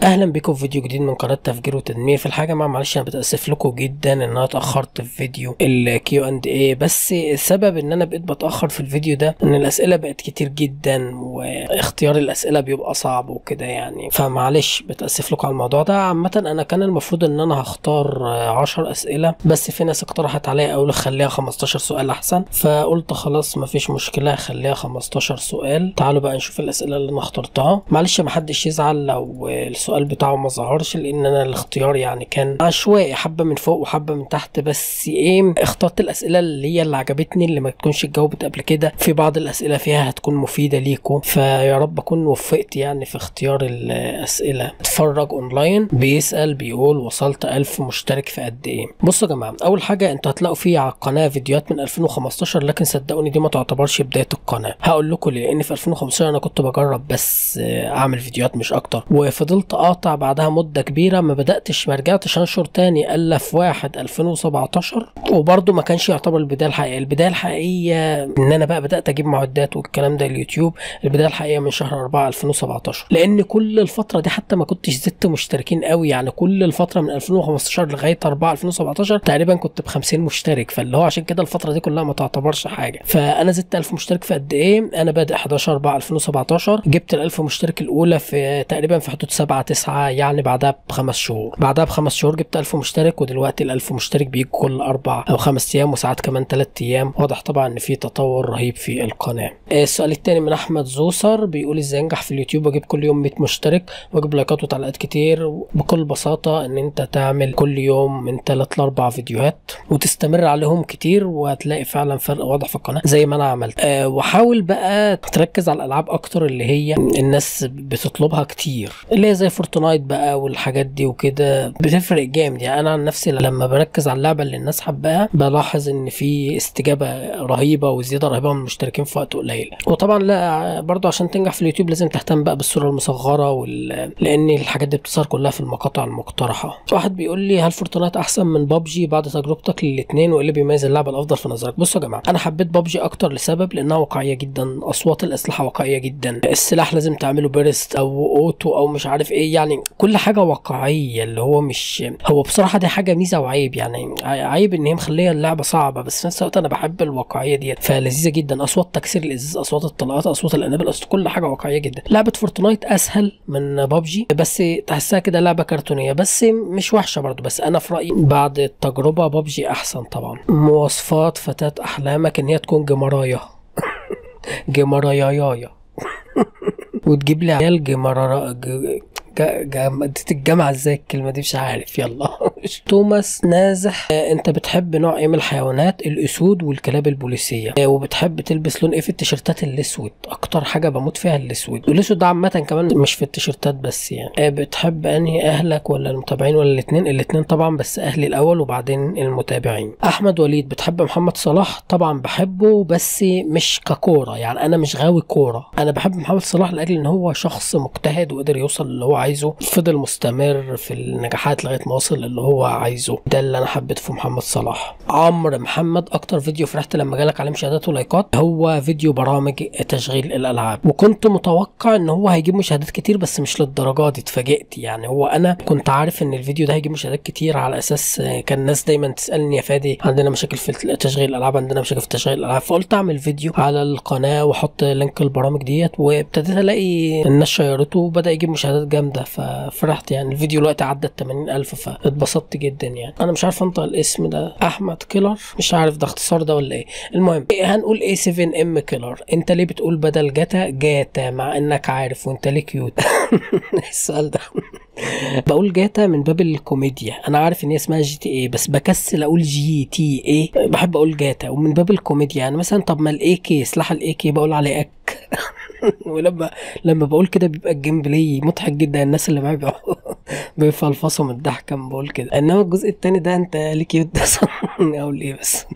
اهلا بكم في فيديو جديد من قناه تفجير وتدمير في الحاجه مع معلش انا بتاسف لكم جدا ان انا اتاخرت في فيديو الكيو اند اي بس السبب ان انا بقيت بتاخر في الفيديو ده ان الاسئله بقت كتير جدا واختيار الاسئله بيبقى صعب وكده يعني فمعلش بتاسف لكم على الموضوع ده عامه انا كان المفروض ان انا هختار 10 اسئله بس في ناس اقترحت عليا اقول خليها 15 سؤال احسن فقلت خلاص مفيش مشكله خليها 15 سؤال تعالوا بقى نشوف الاسئله اللي انا اخترتها معلش محدش يزعل لو السؤال بتاعه ما ظهرش لان انا الاختيار يعني كان عشوائي حبه من فوق وحبه من تحت بس ايه اخترت الاسئله اللي هي اللي عجبتني اللي ما تكونش اتجاوبت قبل كده في بعض الاسئله فيها هتكون مفيده ليكم فيا رب اكون وفقت يعني في اختيار الاسئله اتفرج اونلاين بيسال بيقول وصلت ألف مشترك في قد ايه بصوا يا جماعه اول حاجه انتوا هتلاقوا في على القناه فيديوهات من 2015 لكن صدقوني دي ما تعتبرش بدايه القناه هقول لكم ليه لان في 2015 انا كنت بجرب بس اعمل فيديوهات مش اكتر وفضلت اقاطع بعدها مده كبيره ما بداتش ما رجعتش انشر تاني الا في واحد 2017 وبرده ما كانش يعتبر البدايه الحقيقيه البدايه الحقيقيه ان انا بقى بدات اجيب معدات والكلام ده اليوتيوب البدايه الحقيقيه من شهر 4 2017 لان كل الفتره دي حتى ما كنتش زدت مشتركين قوي يعني كل الفتره من 2015 لغايه 4 2017 تقريبا كنت ب 50 مشترك فاللي هو عشان كده الفتره دي كلها ما تعتبرش حاجه فانا زدت 1000 مشترك في قد ايه انا بادئ 11 4 2017 جبت ال 1000 مشترك الاولى في تقريبا في حدود 7 9 يعني بعدها بخمس شهور بعدها بخمس شهور جبت 1000 مشترك ودلوقتي ال 1000 مشترك بيجي كل اربع او خمس ايام وساعات كمان ثلاث ايام واضح طبعا ان في تطور رهيب في القناه السؤال الثاني من احمد زوسر بيقول ازاي انجح في اليوتيوب واجيب كل يوم 100 مشترك واجيب لايكات وتعليقات كتير بكل بساطه ان انت تعمل كل يوم من 3 ل 4 فيديوهات وتستمر عليهم كتير وهتلاقي فعلا فرق واضح في القناه زي ما انا عملت أه وحاول بقى تركز على الالعاب اكتر اللي هي الناس بتطلبها كتير اللي هي زي فورتنايت بقى والحاجات دي وكده بتفرق جامد يعني انا عن نفسي لما بركز على اللعبه اللي الناس حباها بلاحظ ان في استجابه رهيبه وزياده رهيبه من المشتركين في وقت قليل وطبعا لا برضه عشان تنجح في اليوتيوب لازم تهتم بقى بالصوره المصغره وال... لان الحاجات دي بتظهر كلها في المقاطع المقترحه واحد بيقول لي هل فورتنايت احسن من بابجي بعد تجربتك للاثنين وايه اللي بيميز اللعبه الافضل في نظرك بصوا يا جماعه انا حبيت بابجي اكتر لسبب لانها واقعيه جدا اصوات الاسلحه واقعيه جدا السلاح لازم تعمله بيرست او اوتو او مش عارف ايه يعني كل حاجه واقعيه اللي هو مش هو بصراحه دي حاجه ميزه وعيب يعني عيب ان هي مخليه اللعبه صعبه بس في نفس الوقت انا بحب الواقعيه ديت فلذيذه جدا اصوات تكسير الازاز اصوات الطلقات اصوات الانابل اصوات كل حاجه واقعيه جدا لعبه فورتنايت اسهل من بابجي بس تحسها كده لعبه كرتونيه بس مش وحشه برضو بس انا في رايي بعد التجربه بابجي احسن طبعا مواصفات فتاه احلامك ان هي تكون جمرايه جمرايايا وتجيب لي عيال جمرارا ج... اديت الجامعة ازاي الكلمة دي مش عارف يلا توماس نازح آه انت بتحب نوع ايه من الحيوانات الاسود والكلاب البوليسية آه وبتحب تلبس لون ايه في التيشيرتات الاسود اكتر حاجة بموت فيها الاسود والاسود ده عامة كمان مش في التيشيرتات بس يعني آه بتحب انهي اهلك ولا المتابعين ولا الاثنين الاثنين طبعا بس اهلي الاول وبعدين المتابعين احمد وليد بتحب محمد صلاح طبعا بحبه بس مش ككورة يعني انا مش غاوي كورة انا بحب محمد صلاح لاجل ان هو شخص مجتهد وقدر يوصل اللي هو عايزه فضل مستمر في النجاحات لغايه ما وصل اللي هو عايزه ده اللي انا حبيته في محمد صلاح عمرو محمد اكتر فيديو فرحت لما جالك عليه مشاهدات ولايكات هو فيديو برامج تشغيل الالعاب وكنت متوقع ان هو هيجيب مشاهدات كتير بس مش للدرجه دي اتفاجئت يعني هو انا كنت عارف ان الفيديو ده هيجيب مشاهدات كتير على اساس كان الناس دايما تسالني يا فادي عندنا مشاكل في تشغيل الالعاب عندنا مشاكل في تشغيل الالعاب فقلت اعمل فيديو على القناه واحط لينك البرامج ديت وابتديت الاقي الناس شيرته وبدا يجيب مشاهدات جامده ففرحت يعني الفيديو دلوقتي عدى ال 80000 فاتبسطت جدا يعني انا مش عارف انطق الاسم ده احمد كيلر مش عارف ده اختصار ده ولا ايه المهم إيه هنقول ايه 7 ام كيلر انت ليه بتقول بدل جاتا جاتا مع انك عارف وانت ليه كيوت السؤال ده بقول جاتا من باب الكوميديا انا عارف ان هي اسمها جي تي اي بس بكسل اقول جي تي اي بحب اقول جاتا ومن باب الكوميديا يعني مثلا طب ما الاي كي سلاح الاي كي بقول عليه اك ولما لما بقول كده بيبقى الجيم بلاي مضحك جدا الناس اللي معايا بيفلفصوا من الضحك لما بقول كده انما الجزء التاني ده انت ليك يد اقول ايه بس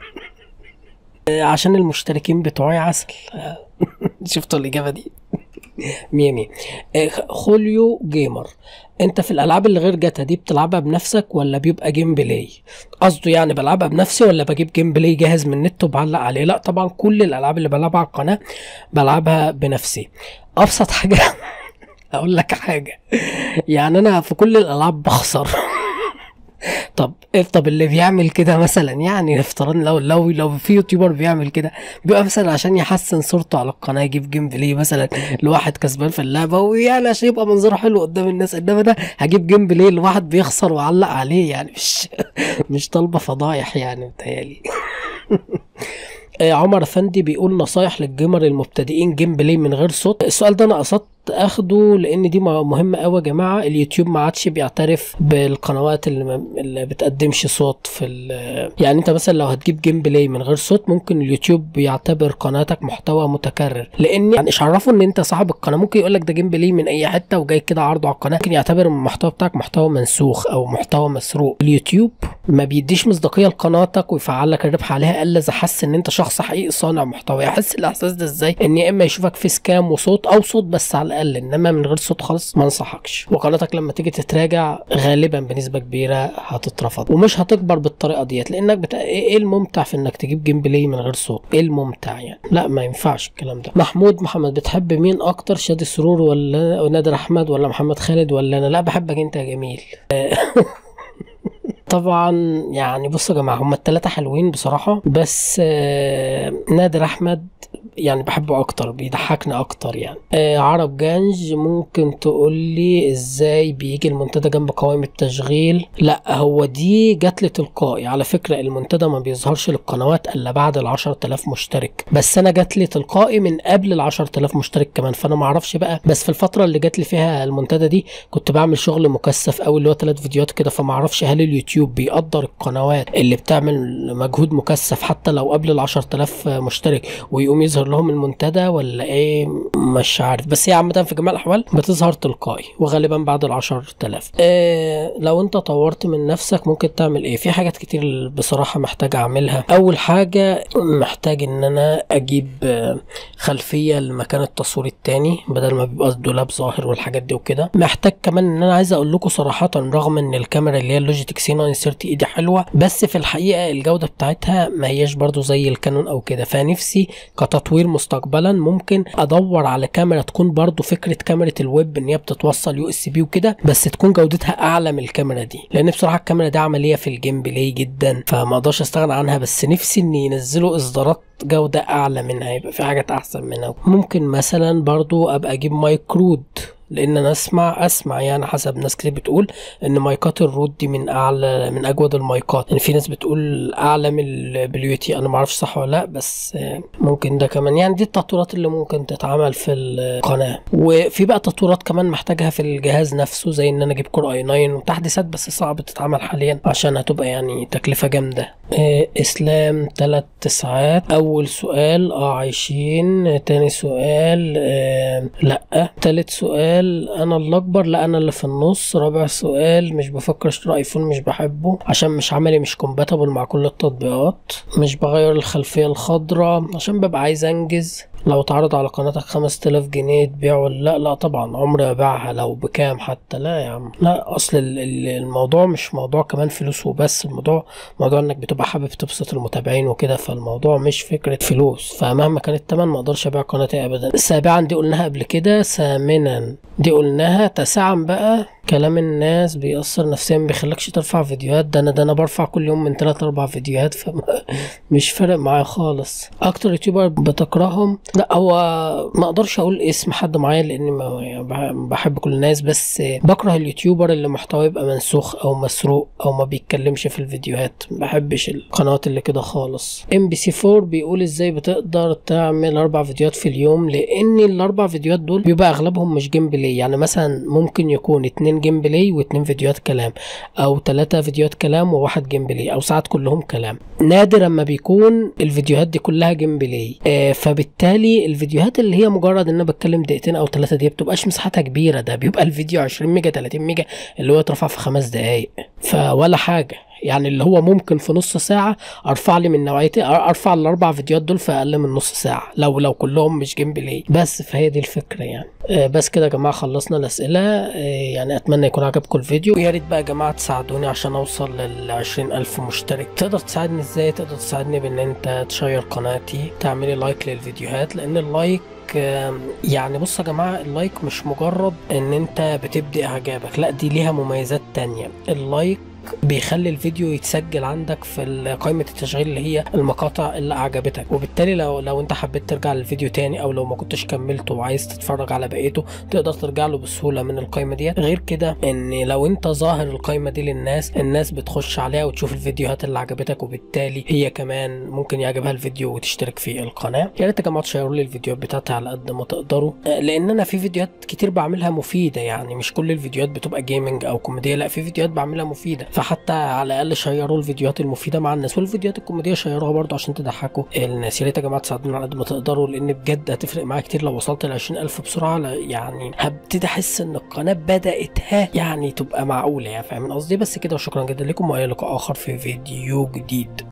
عشان المشتركين بتوعي عسل شفتوا الاجابه دي مية مية خوليو جيمر انت في الالعاب اللي غير جاتا دي بتلعبها بنفسك ولا بيبقى جيم بلاي قصده يعني بلعبها بنفسي ولا بجيب جيم بلاي جاهز من النت وبعلق عليه لا طبعا كل الالعاب اللي بلعبها على القناه بلعبها بنفسي ابسط حاجه اقول لك حاجه يعني انا في كل الالعاب بخسر طب إيه طب اللي بيعمل كده مثلا يعني افترضنا لو لو لو في يوتيوبر بيعمل كده بيبقى مثلا عشان يحسن صورته على القناه يجيب جيم بلاي مثلا لواحد كسبان في اللعبه ويعني عشان يبقى منظره حلو قدام الناس انما ده هجيب جيم بلاي لواحد بيخسر واعلق عليه يعني مش مش طالبه فضايح يعني متهيألي آه، عمر افندي بيقول نصايح للجيمر المبتدئين جيم بلاي من غير صوت السؤال ده انا قصدت اخده لان دي م- مهمه قوي يا جماعه اليوتيوب ما عادش بيعترف بالقنوات اللي, ما اللي بتقدمش صوت في ال- يعني انت مثلا لو هتجيب جيم بلاي من غير صوت ممكن اليوتيوب يعتبر قناتك محتوى متكرر لان يعني مش عرفوا ان انت صاحب القناه ممكن يقول لك ده جيم بلاي من اي حته وجاي كده عرضه على القناه ممكن يعتبر المحتوى بتاعك محتوى منسوخ او محتوى مسروق اليوتيوب ما بيديش مصداقيه لقناتك ويفعل لك الربح عليها الا اذا حس ان انت شخص حقيقي صانع محتوى يحس الاحساس ده ازاي ان يا اما يشوفك فيس كام وصوت او صوت بس على الاقل انما من غير صوت خالص ما انصحكش وقناتك لما تيجي تتراجع غالبا بنسبه كبيره هتترفض ومش هتكبر بالطريقه ديت لانك بت... ايه الممتع في انك تجيب جيم بلاي من غير صوت ايه الممتع يعني لا ما ينفعش الكلام ده محمود محمد بتحب مين اكتر شادي سرور ولا نادر احمد ولا محمد خالد ولا انا لا بحبك انت يا جميل طبعا يعني بصوا يا جماعه هما التلاتة حلوين بصراحه بس آه، نادر احمد يعني بحبه اكتر بيضحكني اكتر يعني آه عرب جانج ممكن تقول لي ازاي بيجي المنتدى جنب قوائم التشغيل لا هو دي جات لي تلقائي على فكره المنتدى ما بيظهرش للقنوات الا بعد ال 10000 مشترك بس انا جات لي تلقائي من قبل ال 10000 مشترك كمان فانا ما اعرفش بقى بس في الفتره اللي جات لي فيها المنتدى دي كنت بعمل شغل مكثف قوي اللي هو ثلاث فيديوهات كده فما اعرفش هل اليوتيوب بيقدر القنوات اللي بتعمل مجهود مكثف حتى لو قبل ال 10000 مشترك ويقوم يظهر لهم المنتدى ولا ايه مش عارف بس هي عامه في جميع الاحوال بتظهر تلقائي وغالبا بعد ال 10000 آه لو انت طورت من نفسك ممكن تعمل ايه في حاجات كتير بصراحه محتاج اعملها اول حاجه محتاج ان انا اجيب آه، خلفيه لمكان التصوير التاني بدل ما بيبقى الدولاب ظاهر والحاجات دي وكده محتاج كمان ان انا عايز اقول لكم صراحه رغم ان الكاميرا اللي هي اللوجيتك سي 930 دي حلوه بس في الحقيقه الجوده بتاعتها ما هياش برضو زي الكانون او كده فنفسي كتطوير مستقبلا ممكن ادور على كاميرا تكون برضو فكره كاميرا الويب ان هي بتتوصل يو اس بي وكده بس تكون جودتها اعلى من الكاميرا دي لان بصراحه الكاميرا دي عمليه في الجيم بلاي جدا فما اقدرش استغنى عنها بس نفسي ان ينزلوا اصدارات جودة أعلى منها يبقى في حاجات أحسن منها ممكن مثلا برضو أبقى أجيب مايك رود لان انا اسمع اسمع يعني حسب ناس كتير بتقول ان مايكات الرود دي من اعلى من اجود المايكات يعني في ناس بتقول اعلى من البليوتي انا ما اعرفش صح ولا لا بس آه، ممكن ده كمان يعني دي التطويرات اللي ممكن تتعمل في القناه وفي بقى تطويرات كمان محتاجها في الجهاز نفسه زي ان انا اجيب كور اي 9 وتحديثات بس صعب تتعمل حاليا عشان هتبقى يعني تكلفه جامده آه، اسلام ثلاث ساعات اول سؤال اه عايشين تاني سؤال آه لا تالت سؤال انا اللي اكبر لا انا اللي في النص رابع سؤال مش بفكر اشتري ايفون مش بحبه عشان مش عملي مش كومباتبل مع كل التطبيقات مش بغير الخلفيه الخضراء عشان ببقى عايز انجز لو اتعرض على قناتك 5000 جنيه تبيع ولا لا لا طبعا عمري ما ابيعها لو بكام حتى لا يا عم لا اصل ال- ال- الموضوع مش موضوع كمان فلوس وبس الموضوع موضوع انك بتبقى حابب تبسط المتابعين وكده فالموضوع مش فكره فلوس فمهما كان التمن ما اقدرش ابيع قناتي ابدا سابعا دي قلناها قبل كده ثامنا دي قلناها تاسعا بقى كلام الناس بيأثر نفسيا ما بيخليكش ترفع فيديوهات ده انا ده انا برفع كل يوم من 3 4 فيديوهات فمش فارق معايا خالص اكتر يوتيوبر بتكرههم لا هو ما اقدرش اقول اسم حد معين لاني ما يعني بح- بحب كل الناس بس بكره اليوتيوبر اللي محتواه يبقى منسوخ او مسروق او ما بيتكلمش في الفيديوهات ما بحبش القنوات اللي كده خالص ام بي سي 4 بيقول ازاي بتقدر تعمل اربع فيديوهات في اليوم لان الاربع فيديوهات دول بيبقى اغلبهم مش جيم بلاي يعني مثلا ممكن يكون اتنين جيم بلاي واتنين فيديوهات كلام او ثلاثة فيديوهات كلام وواحد جيم بلاي او ساعات كلهم كلام نادر اما بيكون الفيديوهات دي كلها جيم بلاي آه فبالتالي الفيديوهات اللي هي مجرد ان انا بتكلم دقيقتين او ثلاثة دي بتبقاش مساحتها كبيرة ده بيبقى الفيديو 20 ميجا 30 ميجا اللي هو اترفع في خمس دقايق فولا حاجة يعني اللي هو ممكن في نص ساعة ارفع لي من نوعيتي ارفع الاربع فيديوهات دول في اقل من نص ساعة لو لو كلهم مش جيم بلاي بس فهي دي الفكرة يعني آه بس كده يا جماعة خلصنا الاسئلة آه يعني اتمنى يكون عجبكم الفيديو ويا ريت بقى يا جماعة تساعدوني عشان اوصل لل 20000 مشترك تقدر تساعدني ازاي تقدر تساعدني بان انت تشير قناتي تعملي لايك للفيديوهات لان اللايك آم، يعني بص يا جماعه اللايك مش مجرد ان انت بتبدي اعجابك لا دي ليها مميزات تانية اللايك بيخلي الفيديو يتسجل عندك في قائمة التشغيل اللي هي المقاطع اللي أعجبتك وبالتالي لو لو أنت حبيت ترجع للفيديو تاني أو لو ما كنتش كملته وعايز تتفرج على بقيته تقدر ترجع له بسهولة من القائمة ديت غير كده إن لو أنت ظاهر القائمة دي للناس الناس بتخش عليها وتشوف الفيديوهات اللي عجبتك وبالتالي هي كمان ممكن يعجبها الفيديو وتشترك في القناة يا ريت يا جماعة تشيروا لي الفيديوهات بتاعتي على قد ما تقدروا آه، لأن أنا في فيديوهات كتير بعملها مفيدة يعني مش كل الفيديوهات بتبقى جيمنج أو كوميدية لا في فيديوهات بعملها مفيدة فحتى على الاقل شيروا الفيديوهات المفيده مع الناس والفيديوهات الكوميديه شيروها برضو عشان تضحكوا الناس يا ريت يا جماعه تساعدونا على قد ما تقدروا لان بجد هتفرق معايا كتير لو وصلت ل 20000 بسرعه لا- يعني هبتدي احس ان القناه بدات ها يعني تبقى معقوله يعني فاهمين قصدي بس كده وشكرا جدا لكم والى لقاء اخر في فيديو جديد